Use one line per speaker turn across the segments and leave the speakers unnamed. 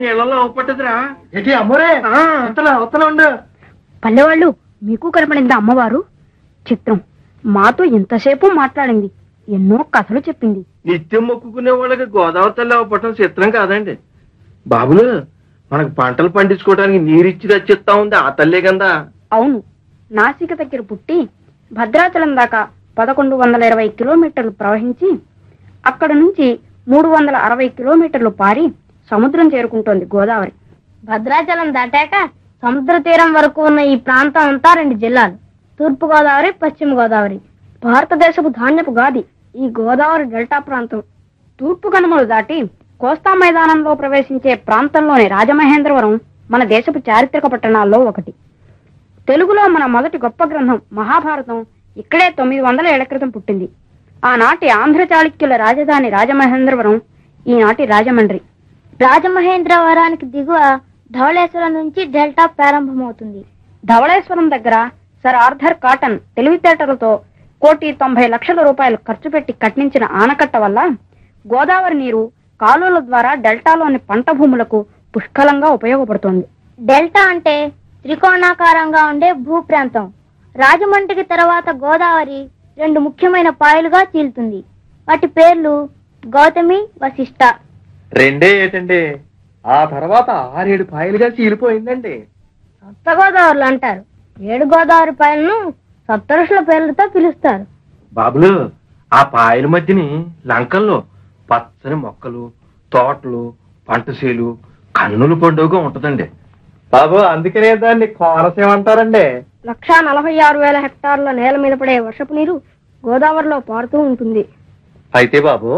నీళ్ళలో పట్టదురా
ఏంటి అమ్మోరే
ఆ.
వస్తలా వస్తలా ఉండు
పల్లెవాళ్ళు మీకు కనపడిందా అమ్మవారు చిత్రం మాతో ఎంతసేపు మాట్లాడింది ఎన్నో కథలు చెప్పింది
నిత్యం మొక్కుకునే వాళ్ళకి గోదావరి తల్లి అవ్వటం చిత్రం కాదండి బాబులు మనకు పంటలు పండించుకోవడానికి నీరిచ్చి రచ్చిస్తా ఉంది ఆ తల్లే కదా
అవును నాసిక దగ్గర పుట్టి భద్రాచలం దాకా పదకొండు వందల ఇరవై కిలోమీటర్లు ప్రవహించి అక్కడ నుంచి మూడు వందల అరవై కిలోమీటర్లు పారి సముద్రం చేరుకుంటోంది గోదావరి భద్రాచలం దాటాక సముద్ర తీరం వరకు ఉన్న ఈ ప్రాంతం అంతా రెండు జిల్లాలు తూర్పు గోదావరి పశ్చిమ గోదావరి భారతదేశపు ధాన్యపు గాది ఈ గోదావరి డెల్టా ప్రాంతం తూర్పు కనుమలు దాటి కోస్తా మైదానంలో ప్రవేశించే ప్రాంతంలోని రాజమహేంద్రవరం మన దేశపు చారిత్రక పట్టణాల్లో ఒకటి తెలుగులో మన మొదటి గొప్ప గ్రంథం మహాభారతం ఇక్కడే తొమ్మిది వందల ఏళ్ల క్రితం పుట్టింది ఆనాటి ఆంధ్ర చాళుక్యుల రాజధాని రాజమహేంద్రవరం ఈనాటి రాజమండ్రి రాజమహేంద్రవరానికి దిగువ ధవళేశ్వరం నుంచి డెల్టా ప్రారంభమవుతుంది ధవళేశ్వరం దగ్గర సర్ ఆర్థర్ కాటన్ తెలివితేటలతో కోటి తొంభై లక్షల రూపాయలు ఖర్చు పెట్టి కట్టించిన ఆనకట్ట వల్ల గోదావరి నీరు కాలువల ద్వారా డెల్టాలోని పంట భూములకు పుష్కలంగా ఉపయోగపడుతోంది డెల్టా అంటే త్రికోణాకారంగా ఉండే భూప్రాంతం రాజమండ్రికి తర్వాత గోదావరి రెండు ముఖ్యమైన పాయలుగా చీలుతుంది వాటి పేర్లు గౌతమి వశిష్ట
రెండే ఏటండి ఆ తర్వాత ఆరేడు పాయలుగా చీలిపోయిందండి
సప్త గోదావరులు అంటారు ఏడు గోదావరి పాయలను సప్తరుషుల పేర్లతో పిలుస్తారు
బాబులు ఆ పాయల మధ్యని లంకల్లో పచ్చని మొక్కలు తోటలు పంటశీలు కన్నుల పండుగ ఉంటదండి
బాబు అందుకనే దాన్ని కోనసీమ అంటారండి
లక్షా నలభై ఆరు వేల హెక్టార్ల నేల మీద పడే వర్షపు నీరు గోదావరిలో పారుతూ ఉంటుంది
అయితే బాబు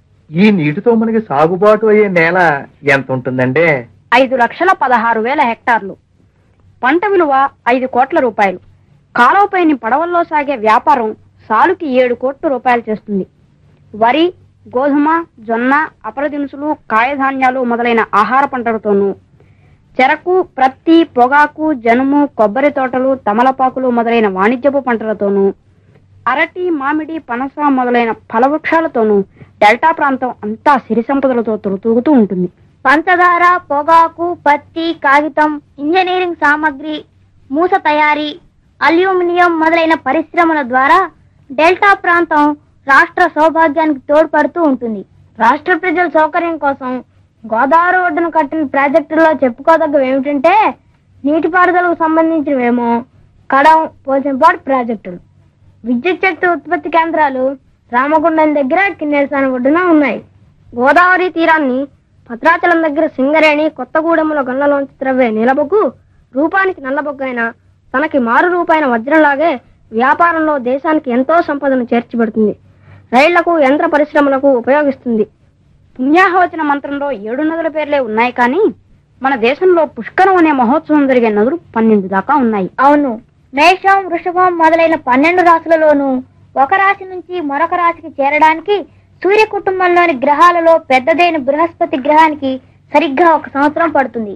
ఈ నీటితో మనకి సాగుబాటు అయ్యే నేల ఎంత ఉంటుందండి
ఐదు లక్షల పదహారు వేల హెక్టార్లు పంట విలువ ఐదు కోట్ల రూపాయలు కాలువపైని పడవల్లో సాగే వ్యాపారం సాలుకి ఏడు కోట్ల రూపాయలు చేస్తుంది వరి గోధుమ జొన్న అపర దినుసులు కాయధాన్యాలు మొదలైన ఆహార పంటలతోనూ చెరకు ప్రత్తి పొగాకు జనుము కొబ్బరి తోటలు తమలపాకులు మొదలైన వాణిజ్యపు పంటలతోనూ అరటి మామిడి పనస మొదలైన ఫలవృక్షాలతోనూ డెల్టా ప్రాంతం అంతా సిరి సంపదలతో తొలతూగుతూ ఉంటుంది పంచదార పొగాకు పత్తి కాగితం ఇంజనీరింగ్ సామగ్రి మూస తయారీ అల్యూమినియం మొదలైన పరిశ్రమల ద్వారా డెల్టా ప్రాంతం రాష్ట్ర సౌభాగ్యానికి తోడ్పడుతూ ఉంటుంది రాష్ట్ర ప్రజల సౌకర్యం కోసం గోదావరి ఒడ్డున కట్టిన ప్రాజెక్టుల్లో చెప్పుకోదగ్గవి ఏమిటంటే నీటిపారుదలకు సంబంధించినవేమో కడం పోచంపాడు ప్రాజెక్టులు విద్యుత్ శక్తి ఉత్పత్తి కేంద్రాలు రామగుండం దగ్గర కిన్నెరసాని ఒడ్డున ఉన్నాయి గోదావరి తీరాన్ని భద్రాచలం దగ్గర సింగరేణి కొత్తగూడెంలో గండ్లలోంచి త్రవ్వే నీలబొగ్గు రూపానికి నల్లబొగ్గైన తనకి మారు రూపాయిన వజ్రంలాగే వ్యాపారంలో దేశానికి ఎంతో సంపదను చేర్చిపెడుతుంది రైళ్లకు యంత్ర పరిశ్రమలకు ఉపయోగిస్తుంది పుణ్యాహవచన మంత్రంలో ఏడు నదుల పేర్లే ఉన్నాయి కానీ మన దేశంలో పుష్కరం అనే మహోత్సవం జరిగే నదులు పన్నెండు దాకా ఉన్నాయి అవును మేషం వృషభం మొదలైన పన్నెండు రాశులలోనూ ఒక రాశి నుంచి మరొక రాశికి చేరడానికి సూర్య కుటుంబంలోని గ్రహాలలో పెద్దదైన బృహస్పతి గ్రహానికి సరిగ్గా ఒక సంవత్సరం పడుతుంది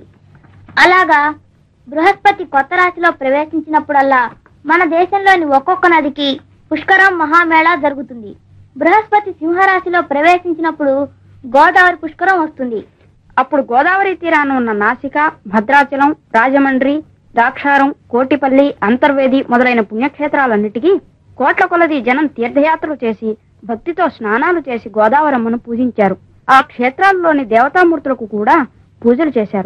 అలాగా బృహస్పతి కొత్త రాశిలో ప్రవేశించినప్పుడల్లా మన దేశంలోని ఒక్కొక్క నదికి పుష్కరం మహామేళా జరుగుతుంది బృహస్పతి సింహరాశిలో ప్రవేశించినప్పుడు గోదావరి పుష్కరం వస్తుంది అప్పుడు గోదావరి తీరాన ఉన్న నాసిక భద్రాచలం రాజమండ్రి ద్రాక్షారం కోటిపల్లి అంతర్వేది మొదలైన పుణ్యక్షేత్రాలన్నిటికీ కోట్ల కొలది జనం తీర్థయాత్రలు చేసి భక్తితో స్నానాలు చేసి గోదావరమ్మను పూజించారు ఆ క్షేత్రాల్లోని దేవతామూర్తులకు కూడా పూజలు చేశారు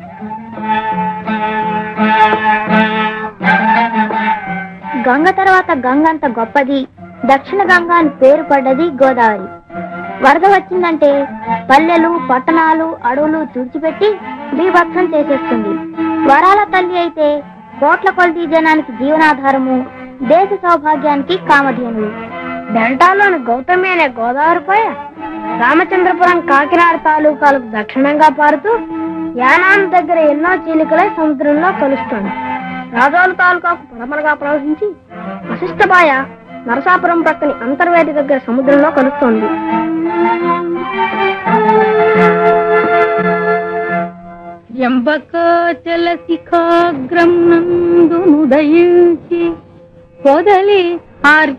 గంగ తర్వాత గంగ అంత గొప్పది దక్షిణ గంగ అని పేరు పడ్డది గోదావరి వరద వచ్చిందంటే పల్లెలు పట్టణాలు అడవులు తుడిచిపెట్టి బీభత్సం చేసేస్తుంది వరాల తల్లి అయితే కోట్ల కొలది జనానికి జీవనాధారము దేశ సౌభాగ్యానికి కామధేనువు డెల్టాలోని గౌతమి అనే గోదావరిపై రామచంద్రపురం కాకినాడ తాలూకాలకు దక్షిణంగా పారుతూ యానాం దగ్గర ఎన్నో చీలికలై సముద్రంలో కలుస్తుంది రాజోలు తాలూకాకు పడమరగా ప్రవహించి వశిష్టబాయ నరసాపురం ప్రక్కని అంతర్వేది దగ్గర సముద్రంలో కలుస్తోంది
ఎంబకాచల శిఖాగ్రం నందునుదయించి పొదలి ఆర్య